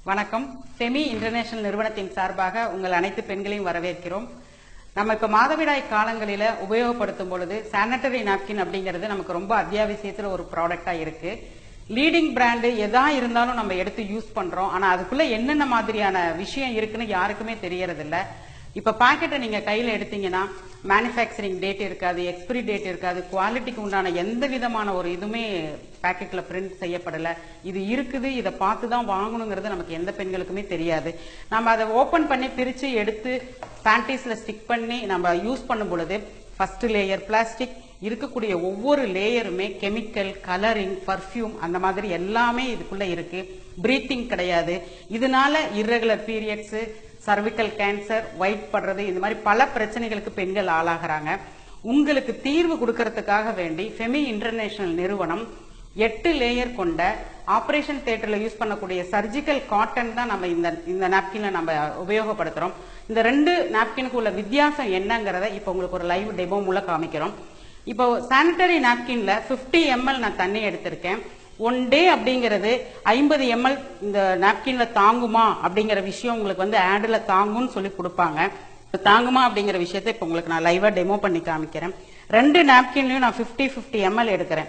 வணக்கம் semi international நிறுவனத்தின் சார்பாக உங்கள் அனைத்து பெண்களையும் வரவேற்கிறோம் நம்ம இப்ப மாதவிடாய் காலங்களில உபயோகப்படுத்தும் பொழுது சானிட்டரி நாப்கின் அப்படிங்கிறது நமக்கு ரொம்ப அத்தியாவசியத்துல ஒரு ப்ராடக்டா இருக்கு லீடிங் பிராண்டு எதா இருந்தாலும் நம்ம எடுத்து யூஸ் பண்றோம் ஆனா அதுக்குள்ள என்னென்ன மாதிரியான விஷயம் இருக்குன்னு யாருக்குமே தெரியறது இல்ல இப்ப பாக்கெட்டை நீங்க கையில எடுத்தீங்கன்னா மேனுஃபேக்சரிங் டேட் இருக்காது எக்ஸ்பிரி டேட் இருக்காது குவாலிட்டிக்கு உண்டான எந்த விதமான ஒரு இதுவுமே பாக்கெட்ல பிரிண்ட் செய்யப்படல இது இருக்குது இதை பார்த்து தான் வாங்கணுங்கிறது நமக்கு எந்த பெண்களுக்குமே தெரியாது நம்ம அதை ஓபன் பண்ணி பிரிச்சு எடுத்து பேண்டீஸ்ல ஸ்டிக் பண்ணி நம்ம யூஸ் பண்ணும் பொழுது ஃபர்ஸ்ட் லேயர் பிளாஸ்டிக் இருக்கக்கூடிய ஒவ்வொரு லேயருமே கெமிக்கல் கலரிங் பர்ஃப்யூம் அந்த மாதிரி எல்லாமே இதுக்குள்ள இருக்கு பிரீத்திங் கிடையாது இதனால irregular periods cervical cancer white படுறது இந்த மாதிரி பல பிரச்சனைகளுக்கு பெண்கள் ஆளாகிறாங்க உங்களுக்கு தீர்வு கொடுக்கறதுக்காக வேண்டி ஃபெமி இன்டர்நேஷனல் நிறுவனம் எட்டு லேயர் கொண்ட ஆபரேஷன் தியேட்டர்ல யூஸ் பண்ணக்கூடிய சர்ஜிக்கல் காட்டன் தான் நம்ம இந்த இந்த நாப்கின்ல நம்ம உபயோகப்படுத்துறோம் இந்த ரெண்டு நாப்கினுக்கு உள்ள வித்தியாசம் என்னங்கறத இப்போ உங்களுக்கு ஒரு லைவ் டெமோ மூலம் காமிக்கிறோம் இப்போ சானிட்டரி நாப்கின்ல 50 எம்எல் நான் தண்ணி எடுத்திருக்கேன் ஒன் டே அப்படிங்கிறது ஐம்பது எம்எல் இந்த நாப்கின்ல தாங்குமா அப்படிங்கிற விஷயம் உங்களுக்கு வந்து ஆடுல தாங்கும்னு சொல்லி கொடுப்பாங்க தாங்குமா அப்படிங்கிற விஷயத்தை இப்போ உங்களுக்கு நான் லைவா டெமோ பண்ணி காமிக்கிறேன் ரெண்டு நாப்கின்லயும் நான் 50 50 எம்எல் எடுக்கிறேன்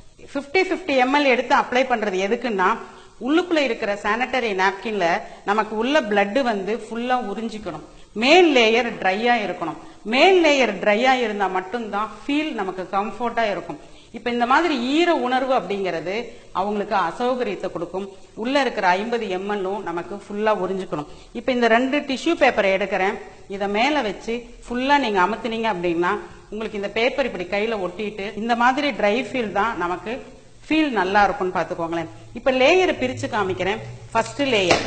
50 50 எம்எல் எடுத்து அப்ளை பண்றது எதுக்குன்னா உள்ளுக்குள்ள இருக்கிற சானிட்டரி நாப்கின்ல நமக்கு உள்ள blood வந்து ஃபுல்லா உறிஞ்சிக்கணும் மேல் லேயர் ட்ரையா இருக்கணும் மேல் லேயர் ட்ரையா இருந்தா மட்டும்தான் ஃபீல் நமக்கு கம்ஃபர்ட்டா இருக்கும் இப்ப இந்த மாதிரி ஈர உணர்வு அப்படிங்கிறது அவங்களுக்கு அசௌகரியத்தை கொடுக்கும் உள்ள இருக்கிற ஐம்பது எம்எல்லும் நமக்கு ஃபுல்லா உறிஞ்சிக்கணும் இப்ப இந்த ரெண்டு டிஷ்யூ பேப்பரை எடுக்கிறேன் இதை மேல வச்சு ஃபுல்லா நீங்க அமுத்துனீங்க அப்படின்னா உங்களுக்கு இந்த பேப்பர் இப்படி கையில ஒட்டிட்டு இந்த மாதிரி ட்ரை ஃபீல் தான் நமக்கு ஃபீல் நல்லா இருக்கும்னு பாத்துக்கோங்களேன் இப்ப லேயரை பிரிச்சு காமிக்கிறேன் ஃபர்ஸ்ட் லேயர்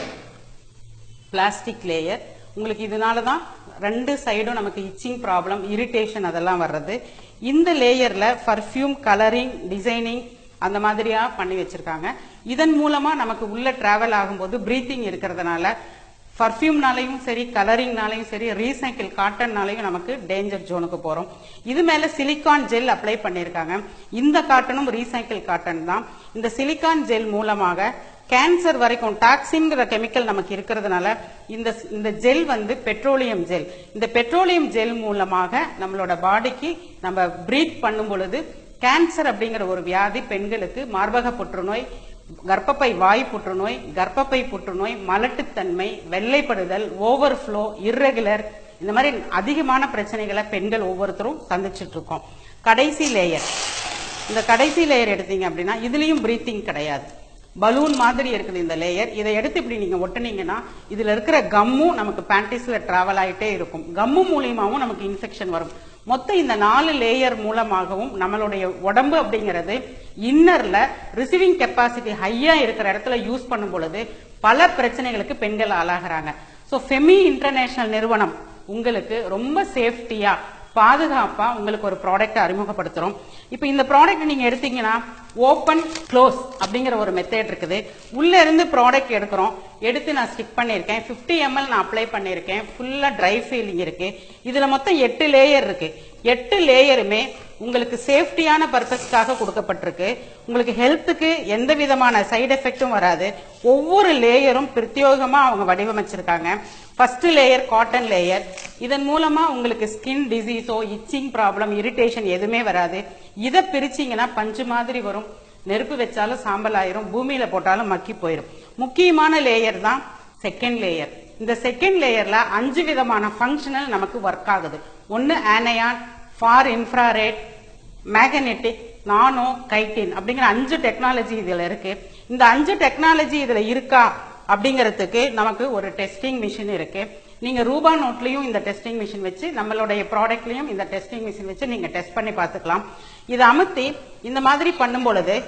பிளாஸ்டிக் லேயர் உங்களுக்கு இதனால தான் ரெண்டு சைடும் நமக்கு இச்சிங் ப்ராப்ளம் இரிட்டேஷன் அதெல்லாம் வர்றது இந்த லேயர்ல பர்ஃப்யூம் கலரிங் டிசைனிங் அந்த மாதிரியா பண்ணி வச்சிருக்காங்க இதன் மூலமா நமக்கு உள்ள டிராவல் ஆகும்போது பிரீத்திங் இருக்கிறதுனால பர்ஃப்யூம்னாலையும் சரி கலரிங்னாலையும் சரி ரீசைக்கிள் காட்டன்னாலையும் நமக்கு டேஞ்சர் ஜோனுக்கு போறோம் இது மேல சிலிக்கான் ஜெல் அப்ளை பண்ணிருக்காங்க இந்த காட்டனும் ரீசைக்கிள் காட்டன் தான் இந்த சிலிக்கான் ஜெல் மூலமாக கேன்சர் வரைக்கும் டாக்ஸின்ங்கிற கெமிக்கல் நமக்கு இருக்கிறதுனால இந்த இந்த ஜெல் வந்து பெட்ரோலியம் ஜெல் இந்த பெட்ரோலியம் ஜெல் மூலமாக நம்மளோட பாடிக்கு நம்ம பிரீத் பண்ணும் பொழுது கேன்சர் அப்படிங்கிற ஒரு வியாதி பெண்களுக்கு மார்பக புற்றுநோய் கர்ப்பப்பை வாய் புற்றுநோய் கர்ப்பப்பை புற்றுநோய் மலட்டுத்தன்மை வெள்ளைப்படுதல் ஓவர்ஃப்ளோ இர்ரெகுலர் இந்த மாதிரி அதிகமான பிரச்சனைகளை பெண்கள் ஒவ்வொருத்தரும் சந்திச்சுட்டு இருக்கோம் கடைசி லேயர் இந்த கடைசி லேயர் எடுத்தீங்க அப்படின்னா இதுலயும் பிரீத்திங் கிடையாது பலூன் மாதிரி இருக்குது இந்த லேயர் இதை எடுத்து இப்படி நீங்க ஒட்டுனீங்கன்னா இதுல இருக்கிற கம்மும் நமக்கு பேண்டிஸ்ல டிராவல் ஆயிட்டே இருக்கும் கம்மு மூலியமாவும் நமக்கு இன்ஃபெக்ஷன் வரும் மொத்தம் இந்த நாலு லேயர் மூலமாகவும் நம்மளுடைய உடம்பு அப்படிங்கிறது இன்னர்ல ரிசீவிங் கெப்பாசிட்டி ஹையா இருக்கிற இடத்துல யூஸ் பண்ணும் பொழுது பல பிரச்சனைகளுக்கு பெண்கள் ஆளாகிறாங்க சோ ஃபெமி இன்டர்நேஷனல் நிறுவனம் உங்களுக்கு ரொம்ப சேஃப்டியா பாதுகாப்பா உங்களுக்கு ஒரு ப்ராடக்ட் அறிமுகப்படுத்துறோம் இப்போ இந்த ப்ராடக்ட் நீங்க எடுத்தீங்கன்னா ஓபன் க்ளோஸ் அப்படிங்கிற ஒரு மெத்தட் இருக்குது உள்ள இருந்து ப்ராடக்ட் எடுக்கிறோம் எடுத்து நான் ஸ்டிக் பண்ணியிருக்கேன் 50 எம்எல் நான் அப்ளை பண்ணியிருக்கேன் ஃபுல்லா ட்ரை ஃபீலிங் இருக்கு இதுல மொத்தம் எட்டு லேயர் இருக்கு எட்டு லேயருமே உங்களுக்கு சேஃப்டியான பர்பஸ்க்காக கொடுக்கப்பட்டிருக்கு உங்களுக்கு ஹெல்த்துக்கு எந்த விதமான சைடு எஃபெக்டும் வராது ஒவ்வொரு லேயரும் பிரத்யோகமா அவங்க வடிவமைச்சிருக்காங்க ஃபர்ஸ்ட் லேயர் காட்டன் லேயர் இதன் மூலமா உங்களுக்கு ஸ்கின் டிசீஸோ இச்சிங் ப்ராப்ளம் இரிட்டேஷன் எதுவுமே வராது இதை பிரிச்சீங்கன்னா பஞ்சு மாதிரி வரும் நெருப்பு வச்சாலும் சாம்பல் ஆயிரும் பூமியில போட்டாலும் மக்கி போயிடும் முக்கியமான லேயர் தான் செகண்ட் லேயர் இந்த செகண்ட் லேயர்ல அஞ்சு விதமான ஃபங்க்ஷனல் நமக்கு ஒர்க் ஆகுது ஒன்னு anion far infrared magnetic nano chitin அப்படிங்கிற அஞ்சு டெக்னாலஜி இதுல இருக்கு இந்த அஞ்சு டெக்னாலஜி இதுல இருக்கா அப்படிங்கறதுக்கு நமக்கு ஒரு டெஸ்டிங் மிஷின் இருக்கு நீங்க ரூபா நோட்லயும் இந்த டெஸ்டிங் மிஷின் வச்சு நம்மளுடைய ப்ராடக்ட்லயும் இந்த டெஸ்டிங் மிஷின் வச்சு நீங்க டெஸ்ட் பண்ணி பார்த்துக்கலாம் இதை அமுத்தி இந்த மாதிரி பண்ணும் பொழுது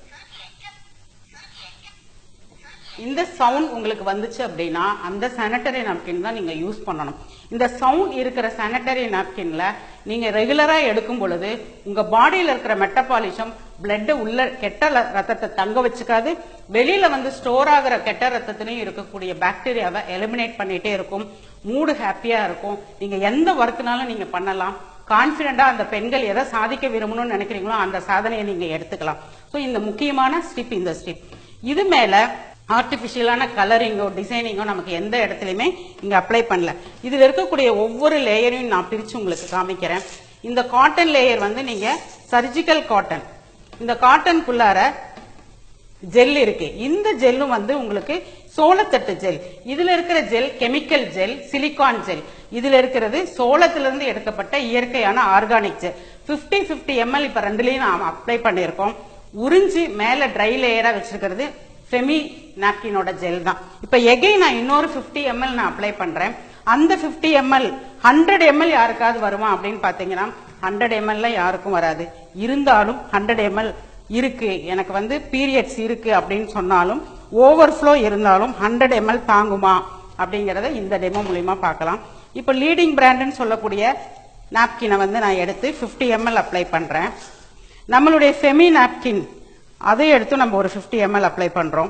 இந்த சவுண்ட் உங்களுக்கு வந்துச்சு அப்படின்னா அந்த சானிட்டரி நாப்கின் தான் நீங்க யூஸ் பண்ணணும் இந்த சவுண்ட் இருக்கிற சானிட்டரி நாப்கின்ல நீங்க ரெகுலரா எடுக்கும் பொழுது உங்க பாடியில இருக்கிற மெட்டபாலிசம் பிளட் உள்ள கெட்ட ல- ரத்தத்தை தங்க வச்சுக்காது வெளியில வந்து ஸ்டோர் ஆகிற கெட்ட ரத்தத்திலையும் இருக்கக்கூடிய பாக்டீரியாவை எலிமினேட் பண்ணிட்டே இருக்கும் மூடு ஹாப்பியா இருக்கும் நீங்க எந்த ஒர்க்னாலும் நீங்க பண்ணலாம் கான்பிடண்டா அந்த பெண்கள் எதை சாதிக்க விரும்பணும்னு நினைக்கிறீங்களோ அந்த சாதனையை நீங்க எடுத்துக்கலாம் சோ இந்த முக்கியமான ஸ்டிப் இந்த ஸ்டிப் இது மேல ஆர்டிபிஷியலான கலரிங்கோ டிசைனிங்கோ நமக்கு எந்த இடத்துலையுமே இங்க அப்ளை பண்ணல இதுல இருக்கக்கூடிய ஒவ்வொரு லேயரையும் நான் பிரிச்சு உங்களுக்கு காமிக்கிறேன் இந்த காட்டன் லேயர் வந்து நீங்க சர்ஜிக்கல் காட்டன் இந்த காட்டனுக்குள்ளார ஜெல் இருக்கு இந்த ஜெல்லும் வந்து உங்களுக்கு சோளத்தட்டு ஜெல் இதுல இருக்கிற gel chemical gel silicone gel இதுல இருக்கிறது சோளத்திலிருந்து எடுக்கப்பட்ட இயற்கையான ஆர்கானிக் ஜெல் 50 50 எம்எல் இப்ப ரெண்டுலயும் நாம் அப்ளை பண்ணியிருக்கோம் உறிஞ்சி மேல ட்ரை லேயரா வச்சிருக்கிறது ஃபெமி நாப்கினோட ஜெல் தான் இப்ப எகைன் நான் இன்னொரு 50 எம்எல் நான் அப்ளை பண்றேன் அந்த 50 எம்எல் ஹண்ட்ரட் எம்எல் யாருக்காவது வருமா அப்படின்னு பாத்தீங்கன்னா ஹண்ட்ரட் எம்எல்ல யாருக்கும் வராது இருந்தாலும் ஹண்ட்ரட் எம்எல் இருக்கு எனக்கு வந்து பீரியட்ஸ் இருக்கு அப்படின்னு சொன்னாலும் ஓவர்ஃப்ளோ இருந்தாலும் ஹண்ட்ரட் எம்எல் தாங்குமா அப்படிங்கறத இந்த டெமோ மூலியமா பார்க்கலாம் இப்போ லீடிங் பிராண்டுன்னு சொல்லக்கூடிய நாப்கினை வந்து நான் எடுத்து 50 எம்எல் அப்ளை பண்றேன் நம்மளுடைய ஃபெமி நாப்கின் அதை எடுத்து நம்ம ஒரு 50 எம்எல் அப்ளை பண்றோம்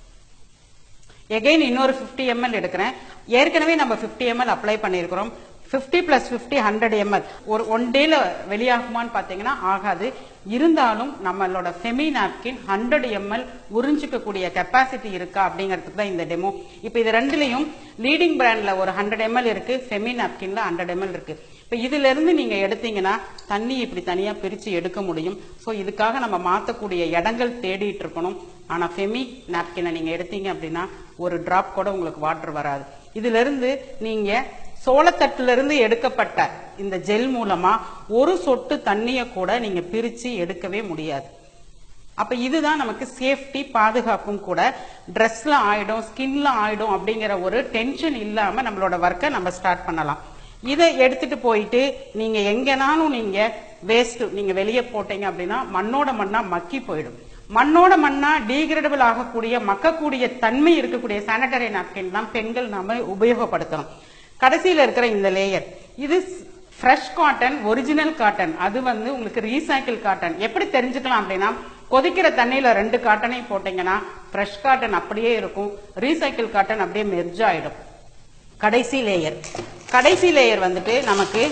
எகைன் இன்னொரு 50 எம்எல் எடுக்கிறேன் ஏற்கனவே நம்ம 50 எம்எல் அப்ளை பண்ணியிருக்கிறோம் 50 பிளஸ் 50 ஹண்ட்ரட் எம்எல் ஒரு ஒன் டேல வெளியாகுமான்னு பார்த்தீங்கன்னா ஆகாது இருந்தாலும் நம்மளோட ஃபெமி நாப்கின் ஹண்ட்ரட் எம்எல் உறிஞ்சிக்கக்கூடிய கெப்பாசிட்டி இருக்கா அப்படிங்கிறதுக்கு தான் இந்த டெமோ இப்போ இது ரெண்டுலையும் லீடிங் பிராண்ட்ல ஒரு ஹண்ட்ரட் எம்எல் இருக்கு ஃபெமி நாப்கின்ல ஹண்ட்ரட் எம்எல் இருக்கு இப்போ இதுல இருந்து நீங்க எடுத்தீங்கன்னா தண்ணி இப்படி தனியா பிரிச்சு எடுக்க முடியும் ஸோ இதுக்காக நம்ம மாத்தக்கூடிய இடங்கள் தேடிட்டு இருக்கணும் ஆனா ஃபெமி நாப்கினை நீங்க எடுத்தீங்க அப்படின்னா ஒரு டிராப் கூட உங்களுக்கு வாட்டர் வராது இதுல இருந்து நீங்க சோளத்தட்டுல இருந்து எடுக்கப்பட்ட இந்த ஜெல் மூலமா ஒரு சொட்டு தண்ணிய கூட நீங்க பிரிச்சு எடுக்கவே முடியாது அப்ப இதுதான் நமக்கு சேஃப்டி பாதுகாப்பும் கூட ட்ரெஸ்ல ஆயிடும் ஸ்கின்ல ஆயிடும் அப்படிங்கிற ஒரு டென்ஷன் இல்லாம நம்மளோட ஒர்க்கை நம்ம ஸ்டார்ட் பண்ணலாம் இதை எடுத்துட்டு போயிட்டு நீங்க எங்கனாலும் நீங்க வேஸ்ட் நீங்க வெளியே போட்டீங்க அப்படின்னா மண்ணோட மண்ணா மக்கி போயிடும் மண்ணோட மண்ணா டீகிரேடபிள் ஆகக்கூடிய மக்கக்கூடிய தன்மை இருக்கக்கூடிய சானிட்டரி நாப்கின் தான் பெண்கள் நாம உபயோகப்படுத்தணும் கடைசியில இருக்கிற இந்த லேயர் இது ஃப்ரெஷ் காட்டன் ஒரிஜினல் காட்டன் அது வந்து உங்களுக்கு ரீசைக்கிள் காட்டன் எப்படி தெரிஞ்சுக்கலாம் அப்படின்னா கொதிக்கிற தண்ணியில ரெண்டு காட்டனையும் போட்டீங்கன்னா ஃப்ரெஷ் காட்டன் அப்படியே இருக்கும் ரீசைக்கிள் காட்டன் அப்படியே மெர்ஜ் ஆயிடும் கடைசி லேயர் கடைசி லேயர் வந்துட்டு நமக்கு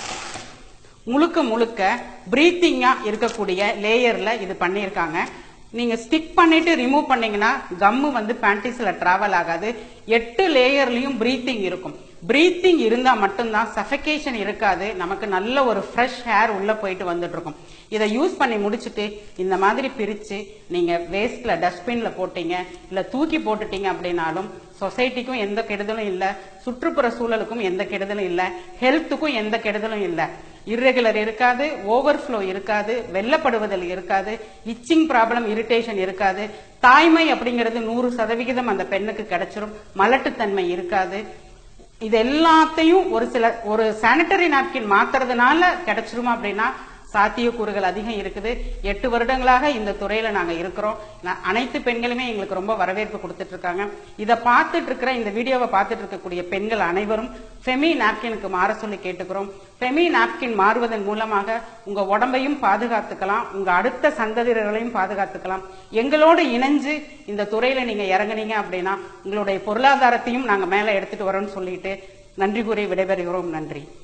முழுக்க முழுக்க பிரீத்திங்கா இருக்கக்கூடிய லேயர்ல இது பண்ணியிருக்காங்க நீங்க ஸ்டிக் பண்ணிட்டு ரிமூவ் பண்ணீங்கன்னா கம்மு வந்து பேண்டிஸ்ல டிராவல் ஆகாது எட்டு லேயர்லயும் பிரீத்திங் இருக்கும் பிரீத்திங் இருந்தா மட்டும்தான் சஃபகேஷன் இருக்காது நமக்கு நல்ல ஒரு ஃப்ரெஷ் ஹேர் உள்ள போயிட்டு வந்துட்டு இருக்கும் இதை யூஸ் பண்ணி முடிச்சுட்டு இந்த மாதிரி பிரிச்சு நீங்க வேஸ்ட்ல டஸ்ட்பின்ல போட்டீங்க இல்ல தூக்கி போட்டுட்டீங்க அப்படின்னாலும் சொசைட்டிக்கும் எந்த கெடுதலும் இல்ல சுற்றுப்புற சூழலுக்கும் எந்த கெடுதலும் இல்ல ஹெல்த்துக்கும் எந்த கெடுதலும் இல்ல இர்ரெகுலர் இருக்காது ஓவர்ஃப்ளோ இருக்காது வெள்ளப்படுவதல் இருக்காது இச்சிங் ப்ராப்ளம் இரிட்டேஷன் இருக்காது தாய்மை அப்படிங்கிறது நூறு சதவிகிதம் அந்த பெண்ணுக்கு கிடைச்சிரும் மலட்டுத்தன்மை இருக்காது இது எல்லாத்தையும் ஒரு சில ஒரு சானிட்டரி நாப்கின் மாத்துறதுனால கிடைச்சிருமா அப்படின்னா சாத்தியக்கூறுகள் அதிகம் இருக்குது எட்டு வருடங்களாக இந்த துறையில நாங்க இருக்கிறோம் நா- அனைத்து பெண்களுமே எங்களுக்கு ரொம்ப வரவேற்பு கொடுத்துட்டு இருக்காங்க இதை பார்த்துட்டு இருக்கிற இந்த வீடியோவை பார்த்துட்டு இருக்கக்கூடிய பெண்கள் அனைவரும் ஃபெமி நாப்கினுக்கு மாற சொல்லி கேட்டுக்கிறோம் ஃபெமி நாப்கின் மாறுவதன் மூலமாக உங்க உடம்பையும் பாதுகாத்துக்கலாம் உங்க அடுத்த சந்ததியர்களையும் பாதுகாத்துக்கலாம் எங்களோடு இணைஞ்சு இந்த துறையில நீங்க இறங்குனீங்க அப்படின்னா உங்களுடைய பொருளாதாரத்தையும் நாங்க மேல எடுத்துட்டு வரோம்னு சொல்லிட்டு நன்றி கூறி விடைபெறுகிறோம் நன்றி